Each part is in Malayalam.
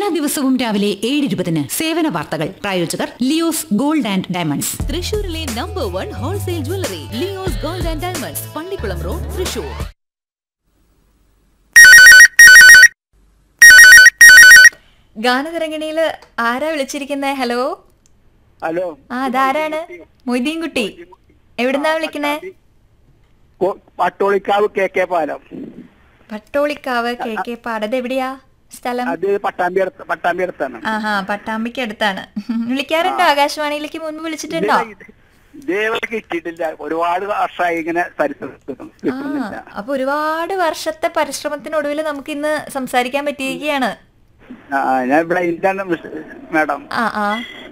എല്ലാ ദിവസവും രാവിലെ ഏഴ് ഇരുപതിന് സേവന വാർത്തകൾ പ്രായോജകർ ലിയോസ് ഗോൾഡ് ആൻഡ് ഡയമണ്ട്സ് തൃശൂരിലെ number one wholesale jewellery Leo's gold and diamonds Pallikulam road Thrissur ഗാനതരംഗിണിയില് ആരാ വിളിച്ചിരിക്കുന്നേ ഹലോ ഹലോ ആ അതാരാണ് മൊയ്തീൻ കുട്ടി എവിടുന്നാ വിളിക്കുന്നേ കൊ- പട്ടോളിക്കാവ് കെ കെ പാലം പട്ടോളിക്കാവ് കെ കെ പാടത് എവിടെയാ സ്ഥലം അത് പട്ടാമ്പി അടുത്ത് പട്ടാമ്പി അടുത്താണ് ആഹാ പട്ടാമ്പിക്ക് അടുത്താണ് വിളിക്കാറുണ്ടോ ആകാശവാണിയിലേക്ക് മുൻപ് വിളിച്ചിട്ടുണ്ടോ ഇതേവരെ കിട്ടിയിട്ടില്ല ഒരുപാട് വർഷമായി ഇങ്ങനെ പരിസരത്ത് ആ കിട്ടുന്നില്ല അപ്പൊ ഒരുപാട് വർഷത്തെ പരിശ്രമത്തിനൊടുവിൽ നമുക്ക് ഇന്ന് സംസാരിക്കാൻ പറ്റിയിരിക്കുകയാണ് ആ, ഞാൻ ഇവിടെ ഇന്ത്യാണ് മാഡം ആ ആ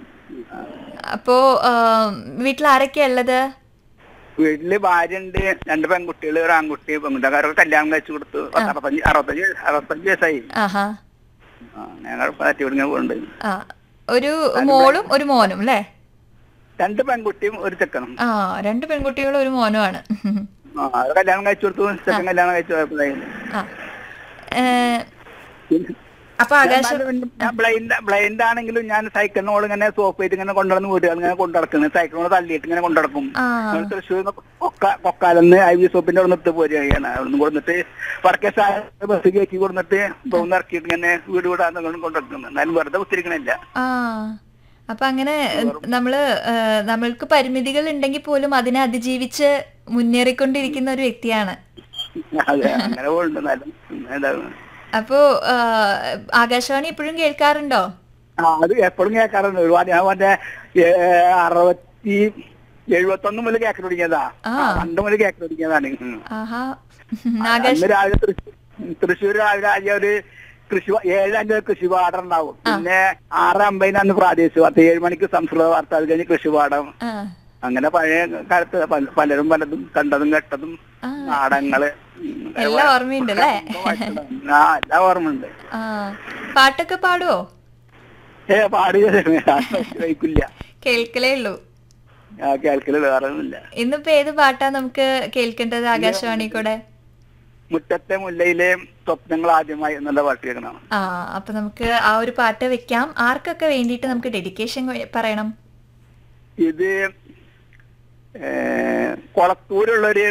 അപ്പോ ആ, വീട്ടിൽ ആരൊക്കെയാ ഉള്ളത് വീട്ടില് ഭാര്യ ഉണ്ട് രണ്ട് പെൺകുട്ടികൾ ഒരു ആൺകുട്ടി പെൺകുട്ടിക്കാരൊക്കെ കല്യാണം കഴിച്ചു കൊടുത്തു പത്ത് അറുപത്തഞ്ച് അറുപത്തഞ്ച് അറുപത്തഞ്ച് വയസ്സായി ആഹാ ആ, ഞങ്ങൾ പറ്റിവിടുങ്ങ പോകുന്നുണ്ട് ആ ഒരു മോളും ഒരു മോനും അല്ലേ രണ്ട് പെൺകുട്ടിയും ഒരു ചെക്കനും ആ രണ്ട് പെൺകുട്ടികളും ഒരു മോനുമാണ് ആ അത് കല്യാണം കഴിച്ചു കൊടുത്തു ചെക്കൻ കല്യാണം കഴിച്ചു പോയപ്പോഴായി ആ ഏ, അപ്പൊ ആകാശം ഞാൻ ബ്ലൈൻഡ് ബ്ലൈൻഡ് ആണെങ്കിലും ഞാൻ സൈക്കിളിനോട് ഇങ്ങനെ സോപ്പ് ചെയ്ത് ഇങ്ങനെ കൊണ്ടുവന്ന് വീടുകൾ ഇങ്ങനെ കൊണ്ടുനടക്കുന്നത് സൈക്കിളിനോട് തള്ളിയിട്ട് ഇങ്ങനെ കൊണ്ടുനടക്കും ആ. ഞാൻ തൃശ്ശൂർ കൊക്കാലെന്ന് ഐ വി സോപ്പിന്റെ അവിടെ നിർത്തി പോരുകയാണ് അവിടെ കൊടുത്തിട്ട് വടക്കേ സായ ബസ് കയറ്റി കൊടുത്തിട്ട് പോകുന്ന ഇറക്കിയിട്ട് ഇങ്ങനെ വീട് വീടാന്ന് കൊണ്ടുനടക്കുന്നത് എന്നാലും വെറുതെ കുത്തിരിക്കണില്ല ആ അപ്പൊ അങ്ങനെ നമ്മള് ഏ, നമ്മൾക്ക് പരിമിതികൾ ഉണ്ടെങ്കിൽ പോലും അതിനെ അതിജീവിച്ച് മുന്നേറിക്കൊണ്ടിരിക്കുന്ന ഒരു വ്യക്തിയാണ് അതെ അങ്ങനെ പോകുന്നുണ്ട് എന്നാലും എന്താണ് അപ്പോ ആ, ആകാശവാണി എപ്പോഴും കേൾക്കാറുണ്ടോ ആ അത് എപ്പോഴും കേൾക്കാറുണ്ട് ഒരുപാട് ഞാൻ മറ്റേ ഏ, അറുപത്തി എഴുപത്തൊന്ന് മുതൽ കേൾക്കാൻ തുടങ്ങിയതാ ആ. പണ്ട് മുതൽ കേൾക്കാൻ തുടങ്ങിയതാണ് ഉം. ആഹാ ആകാശ അന്ന് രാവിലെ തൃശ്ശൂർ തൃശ്ശൂർ രാവിലെ ആദ്യം ഒരു കൃഷി ഏഴ് അഞ്ച് കൃഷിപാഠം ഉണ്ടാവും പിന്നെ ആറ് അമ്പതിന് അന്ന് പ്രാദേശിക വാർത്ത ഏഴ് മണിക്ക് സംസ്കൃത വാർത്ത അത് കഴിഞ്ഞ് കൃഷിപാഠം ആ അങ്ങനെ പഴയ കാലത്ത് പല- പലരും പലതും കണ്ടതും കേട്ടതും ആ. നാടകങ്ങള് ഉം, എല്ലാം ഓർമ്മയുണ്ട് അല്ലേ? ആ എല്ലാം ഓർമ്മയുണ്ട് ആ പാട്ടൊക്കെ പാടുവോ ഏ പാടി വയ്ക്കില്ല കേൾക്കലേ ഉള്ളൂ ആ കേൾക്കല് വേറെ ഒന്നുമില്ല ഇന്നിപ്പോ ഏത് പാട്ടാ നമുക്ക് കേൾക്കേണ്ടത് ആകാശവാണി കൂടെ മുറ്റത്തെ മുല്ലയിലെ സ്വപ്നങ്ങൾ ആദ്യമായി എന്നുള്ള പാട്ട് കേൾക്കണം ആ അപ്പൊ നമുക്ക് ആ ഒരു പാട്ട് വെക്കാം ആർക്കൊക്കെ വേണ്ടിയിട്ട് നമുക്ക് ഡെഡിക്കേഷൻ പറയണം ഇത് ഏ, കൊളത്തൂരുള്ളൊരു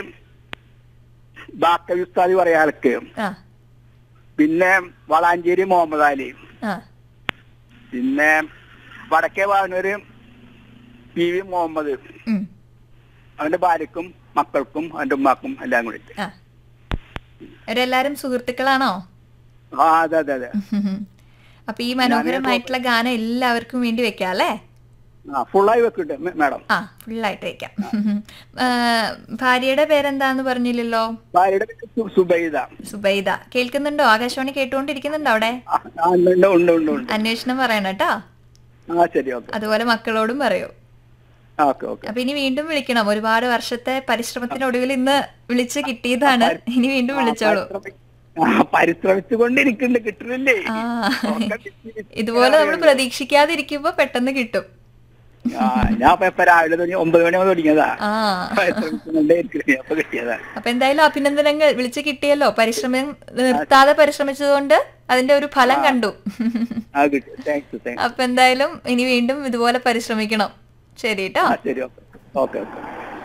ബാക്കവി ഉസ്താദി പറയാ ആൾക്ക് ആ പിന്നെ വളാഞ്ചേരി മുഹമ്മദ് അലി ആ പിന്നെ വടക്കേ വാവനൂര് പി വി മുഹമ്മദ് ഉം, അവന്റെ ഭാര്യക്കും മക്കൾക്കും അവന്റെ ഉമ്മാക്കും എല്ലാം കൂടി ആ ഇവരെല്ലാരും സുഹൃത്തുക്കളാണോ ആ അതെ അതെ അതെ അപ്പൊ ഈ മനോഹരമായിട്ടുള്ള ഗാനം എല്ലാവർക്കും വേണ്ടി വെക്കാം അല്ലേ ആ ഫുള്ളായി വെക്കട്ടെ മ- മാഡം ആ ഫുള്ളായിട്ട് വെക്കാം ആ, ഭാര്യയുടെ പേരെന്താന്ന് പറഞ്ഞില്ലല്ലോ ഭാര്യയുടെ പേര് സു- സുബൈദ സുബൈദ കേൾക്കുന്നുണ്ടോ ആകാശവാണി കേട്ടുകൊണ്ടിരിക്കുന്നുണ്ടോ അവിടെ ആ, ആ, ഉണ്ട് ഉണ്ട് ഉണ്ട് ഉണ്ട് ഉണ്ട് അന്വേഷണം പറയണം കേട്ടോ ആ ശരി ഓക്കെ അതുപോലെ മക്കളോടും പറയൂ ഓക്കെ ഓക്കെ അപ്പൊ ഇനി വീണ്ടും വിളിക്കണം ഒരുപാട് വർഷത്തെ പരിശ്രമത്തിനൊടുവിൽ ഇന്ന് വിളിച്ച് കിട്ടിയതാണ് ഇനി വീണ്ടും വിളിച്ചോളൂ പരിശ്രമിച്ചുകൊണ്ടിരിക്കുന്നുണ്ട് കിട്ടുന്നില്ലേ ആ ഒക്കെ busy, busy. ഇതുപോലെ നമ്മൾ പ്രതീക്ഷിക്കാതിരിക്കുമ്പോ പെട്ടെന്ന് കിട്ടും ആ, ഞാൻ ഇപ്പൊ ഇപ്പൊ രാവിലെ തുടങ്ങി ഒമ്പത് മണി മുതൽ തുടങ്ങിയതാ ആ പരിശ്രമിച്ചുകൊണ്ടേ ഇരിക്കുന്നു അപ്പൊ കിട്ടിയതാ അപ്പൊ എന്തായാലും അഭിനന്ദനങ്ങൾ വിളിച്ച് കിട്ടിയല്ലോ പരിശ്രമം നിർത്താതെ പരിശ്രമിച്ചതുകൊണ്ട് അതിന്റെ ഒരു ഫലം കണ്ടു ആ കിട്ടി താങ്ക്സ് താങ്ക്സ് അപ്പൊ എന്തായാലും ഇനി വീണ്ടും ഇതുപോലെ പരിശ്രമിക്കണം ശരി കേട്ടോ ആ ശരി ഓക്കെ ഓക്കെ ഓക്കെ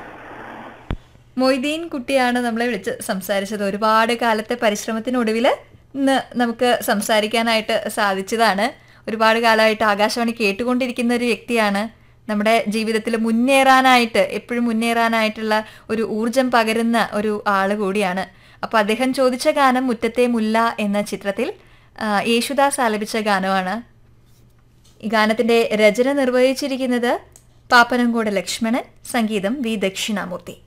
മൊയ്തീൻ കുട്ടിയാണ് നമ്മളെ വിളിച്ച് സംസാരിച്ചത് ഒരുപാട് കാലത്തെ പരിശ്രമത്തിനൊടുവിൽ ഇന്ന് നമുക്ക് സംസാരിക്കാനായിട്ട് സാധിച്ചതാണ് ഒരുപാട് കാലമായിട്ട് ആകാശവാണി കേട്ടുകൊണ്ടിരിക്കുന്ന ഒരു വ്യക്തിയാണ് നമ്മുടെ ജീവിതത്തിൽ മുന്നേറാനായിട്ട് എപ്പോഴും മുന്നേറാനായിട്ടുള്ള ഒരു ഊർജം പകരുന്ന ഒരു ആള് കൂടിയാണ് അപ്പോൾ അദ്ദേഹം ചോദിച്ച ഗാനം മുറ്റത്തെ മുല്ല എന്ന ചിത്രത്തിൽ ആ, യേശുദാസ് ആലപിച്ച ഗാനമാണ് ഈ ഗാനത്തിന്റെ രചന നിർവഹിച്ചിരിക്കുന്നത് പാപ്പനംകോട് ലക്ഷ്മണൻ സംഗീതം വി ദക്ഷിണാമൂർത്തി